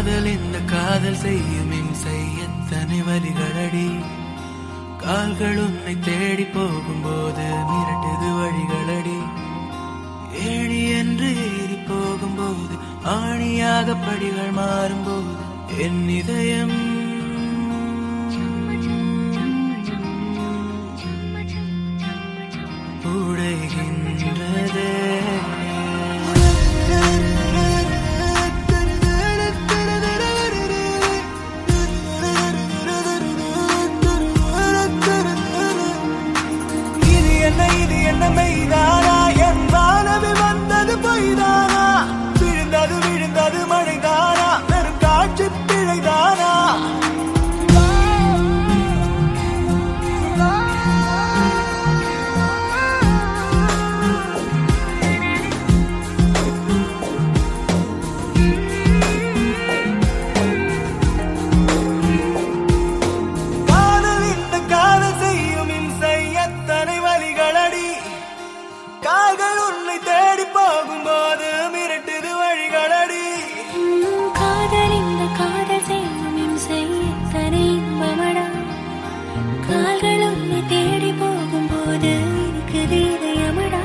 காதல் இந்த காதல் செய்யும் இம்சை எத்தனை வழிகளடி கால்கள் உன்னை தேடி போகும்போது மிரட்டுது வழிகளடி ஏணி என்று ஏறி போகும்போது ஆணியாக படிகள் மாறும்போது என் இதயம் உடைகின்றதே இது என்ன இது என்ன மெய்தானா என் வானவி வந்தது பொய்தானா விழுந்தது விழுந்தது மழைதானா வெறும் காட்சி பிழைதானா காதல் இந்த காதல் செய்யும் இம்சை எத்தனை வழிகளடி கால்கள் உன்னை தேடி போகும்போது மிரட்டுது வழிகளடி உம் காதல் இந்த காதல் செய்யும் இம்சை எத்தனை இன்பமடா கால்கள் உன்னை தேடி போகும்போது இருக்குது இதயமடா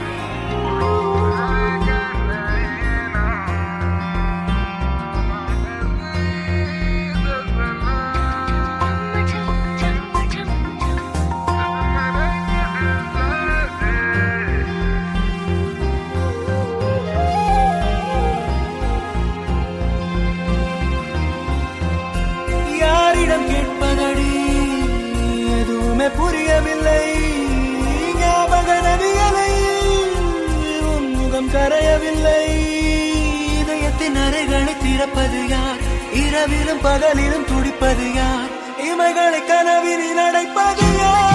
யாரிடம் கேட்பதடி எதுவுமே புரியவில்லை ஞாபக நதிகளை உன் முகம் கரையவில்லை இதயத்தின் அறைகளை திறப்பது யார் இரவிலும் பகலிலும் துடிப்பது யார் இமைகளை கனவினில் அடைப்பது யார்